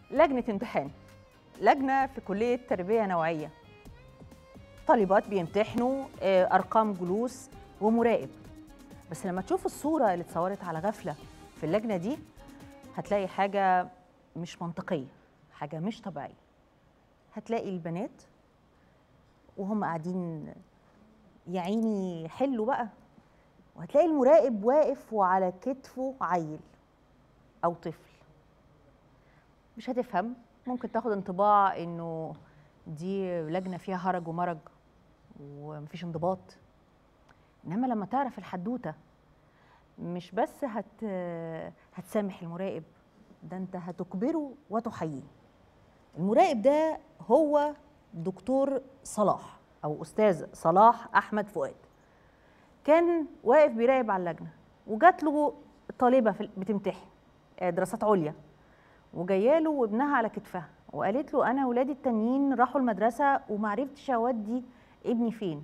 لجنه امتحان لجنه في كليه تربيه نوعيه طالبات بيمتحنوا آه، ارقام جلوس ومراقب بس لما تشوف الصوره اللي اتصورت على غفله في اللجنه دي هتلاقي حاجه مش منطقيه حاجه مش طبيعيه هتلاقي البنات وهم قاعدين يا عيني حلوا بقى وهتلاقي المراقب واقف وعلى كتفه عيل او طفل مش هتفهم ممكن تاخد انطباع انه دي لجنه فيها هرج ومرج ومفيش انضباط انما لما تعرف الحدوته مش بس هت هتسامح المراقب ده انت هتجبره وتحييه المراقب ده هو دكتور صلاح او استاذ صلاح احمد فؤاد كان واقف بيراقب على اللجنه وجات له طالبه في بتمتحن آه، دراسات عليا وجايه له وابنها على كتفها وقالت له انا ولادي التانيين راحوا المدرسه ومعرفتش اودي ابني فين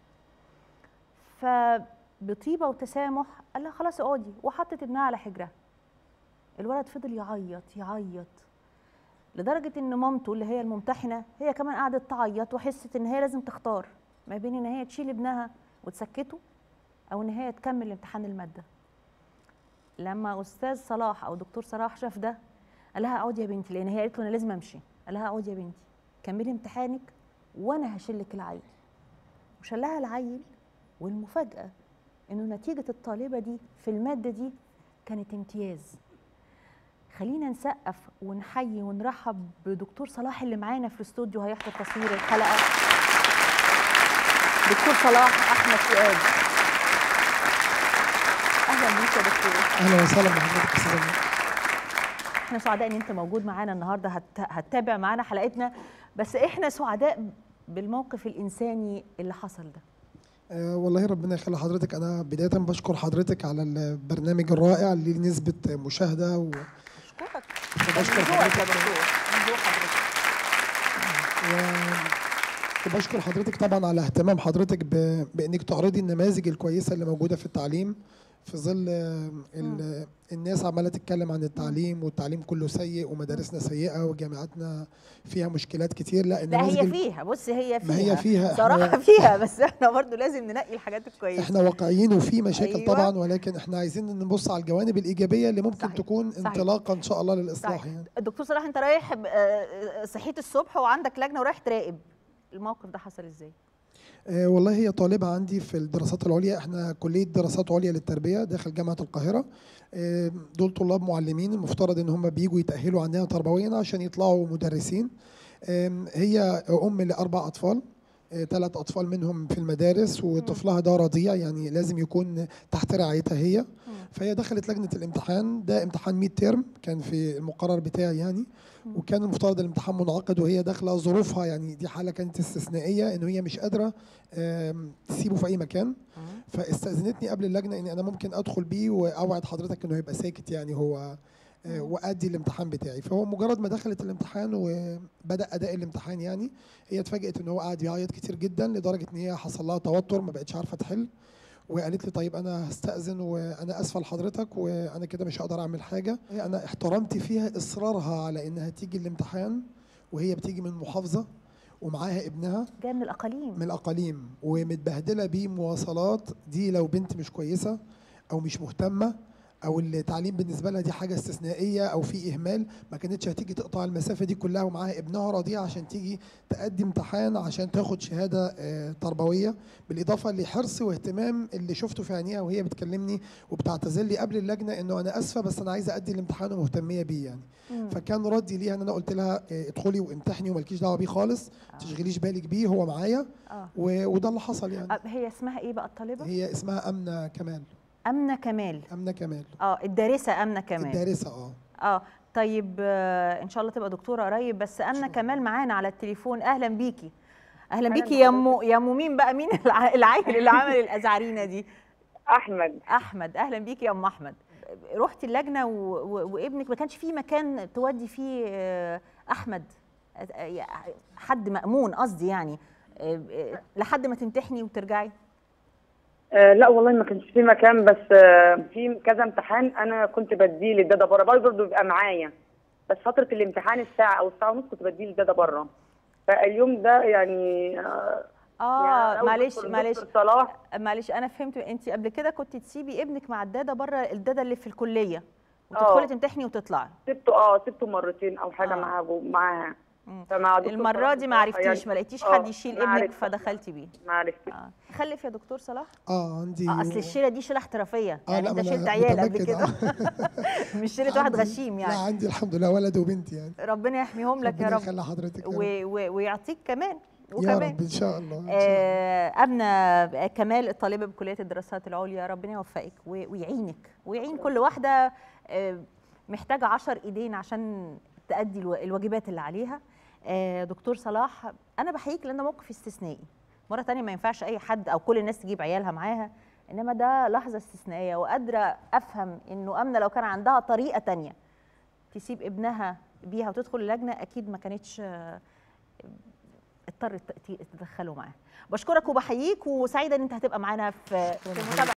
فبطيبه وتسامح قال لها خلاص اقعدي وحطت ابنها على حجرها الولد فضل يعيط يعيط لدرجه ان مامته اللي هي الممتحنه هي كمان قعدت تعيط وحست ان هي لازم تختار ما بين ان هي تشيل ابنها وتسكته او ان هي تكمل امتحان الماده لما استاذ صلاح او دكتور صلاح شاف ده قال لها اقعدي يا بنتي لان هي قالت له انا لازم امشي قال لها اقعدي يا بنتي كملي امتحانك وانا هشيلك العيل وشلها العيل والمفاجاه انه نتيجه الطالبه دي في الماده دي كانت امتياز خلينا نسقف ونحيي ونرحب بدكتور صلاح اللي معانا في الاستوديو هيحضر تصوير الحلقه دكتور صلاح احمد فؤاد اهلا بيك يا دكتور اهلا وسهلا بحضرتك استاذ أمير. احنا سعداء ان انت موجود معانا النهارده هت... هتتابع معانا حلقتنا بس احنا سعداء بالموقف الانساني اللي حصل ده آه والله ربنا يخلي حضرتك انا بدايه بشكر حضرتك على البرنامج الرائع اللي ليه نسبه مشاهده و... اشكرك بشكر من ذوقك يا حضرتك دكتور من ذوق حضرتك و... بشكر حضرتك طبعا على اهتمام حضرتك ب... بانك تعرضي النماذج الكويسه اللي موجوده في التعليم في ظل آه، ال... الناس عماله تتكلم عن التعليم والتعليم كله سيء ومدارسنا سيئه وجامعاتنا فيها مشكلات كتير لا لا النماذج هي ال- فيها بص هي فيها ما هي فيها صراحه إحنا- فيها بس احنا برضو لازم ننقي الحاجات الكويسه احنا واقعيين وفي مشاكل أيوة. أيوة. طبعا ولكن احنا عايزين نبص على الجوانب الايجابيه اللي ممكن صحيح. صحيح. تكون صحيح. انطلاقه ان شاء الله للاصلاح صحيح. يعني الدكتور صلاح انت رايح ب- آه، صحيت الصبح وعندك لجنه ورايح تراقب الموقف ده حصل ازاي آه والله هي طالبه عندي في الدراسات العليا احنا كليه دراسات عليا للتربيه داخل جامعه القاهره آه دول طلاب معلمين المفترض ان هم بيجوا يتاهلوا عندنا تربويا عشان يطلعوا مدرسين آم، هي ام لاربع اطفال ثلاث اطفال منهم في المدارس وطفلها ده رضيع يعني لازم يكون تحت رعايتها هي فهي دخلت لجنه الامتحان ده امتحان 100 ترم كان في المقرر بتاعي يعني وكان المفترض الامتحان منعقد وهي داخله ظروفها يعني دي حاله كانت استثنائيه ان هي مش قادره آم، تسيبه في اي مكان فاستاذنتني قبل اللجنه ان انا ممكن ادخل بيه واوعد حضرتك انه هيبقى ساكت يعني هو آه، وادي الامتحان بتاعي فهو مجرد ما دخلت الامتحان وبدا اداء الامتحان يعني هي اتفاجئت ان هو قاعد يعيط كتير جدا لدرجه ان هي حصل لها توتر ما بقتش عارفه تحل وقالت لي طيب انا هستاذن وانا اسفه لحضرتك وانا كده مش هقدر اعمل حاجه انا احترمت فيها اصرارها على انها تيجي الامتحان وهي بتيجي من محافظه ومعاها ابنها جايه من الاقاليم من الاقاليم ومتبهدله بيه مواصلات دي لو بنت مش كويسه او مش مهتمه او التعليم بالنسبه لها دي حاجه استثنائيه او في اهمال ما كانتش هتيجي تقطع المسافه دي كلها ومعاها ابنها رضيع عشان تيجي تقدم امتحان عشان تاخد شهاده آه، تربويه بالاضافه لحرص واهتمام اللي شفته في عينيها وهي بتكلمني وبتعتذر لي قبل اللجنه انه انا اسفه بس انا عايزه ادي الامتحان ومهتميه بيه يعني مم. فكان ردي ليها ان انا قلت لها آه، ادخلي وامتحني ومالكيش دعوه بيه خالص آه. تشغليش بالك بيه هو معايا اه و- وده اللي حصل يعني آه، هي اسمها ايه بقى الطالبه هي اسمها امنه كمال امنه كمال امنه كمال اه الدارسه امنه كمال الدارسه اه اه طيب آه، ان شاء الله تبقى دكتوره قريب بس امنه شاء كمال معانا على التليفون اهلا بيكي اهلا أهلاً بيكي يا ام بحضرتك. يا ام مين بقى مين الع- العيل اللي عمل الازعرينه دي احمد احمد اهلا بيكي يا ام احمد رحتي اللجنه و... و... وابنك ما كانش في مكان تودي فيه آه، احمد آه، حد مامون قصدي يعني آه، آه، لحد ما تمتحني وترجعي آه لا والله ما كانش في مكان بس آه في كذا امتحان انا كنت بديه للدادا بره برضه بيبقى معايا بس فتره الامتحان الساعه او الساعه ونص كنت بديه لدادا بره فاليوم ده يعني آه، اه يعني لو معلش دكتور- معلش دكتور صلاح معلش انا فهمت انت قبل كده كنت تسيبي ابنك مع الداده بره الداده اللي في الكليه آه. وتدخلي تمتحني وتطلعي سبته اه سبته مرتين او حاجه آه. معاها جو- معاها مم. فمع دكتور المره صلاح دي ما بصراحة عرفتيش يعني- ما لقيتيش آه، حد يشيل ما ابنك عرفتش. فدخلتي بيه ما عرفتش اه خلف يا دكتور صلاح اه عندي اه اصل الشيله دي شيله احترافيه آه، يعني لا، انت ما أنا شلت عيال قبل متمكن، كده مش شيله واحد عندي- غشيم لا يعني عندي الحمد لله ولد وبنت يعني ربنا يحميهم لك يا ربنا رب يخلي حضرتك يا رب. و... و... ويعطيك كمان يا وكمان رب ان شاء الله إن شاء الله. آه، أبنى كمال الطالبة بكلية الدراسات العليا ربنا يوفقك و- ويعينك ويعين كل واحدة آه، محتاجة عشر إيدين عشان تأدي الو- الواجبات اللي عليها آه، دكتور صلاح أنا بحييك لأن ده موقف استثنائي مرة تانية ما ينفعش أي حد أو كل الناس تجيب عيالها معاها إنما ده لحظة استثنائية وقادرة أفهم إنه أمنة لو كان عندها طريقة تانية تسيب ابنها بيها وتدخل اللجنة أكيد ما كانتش آه، اضطرت تدخله معاها بشكرك وبحييك وسعيده ان انت هتبقى معانا في في شكراً مسابقه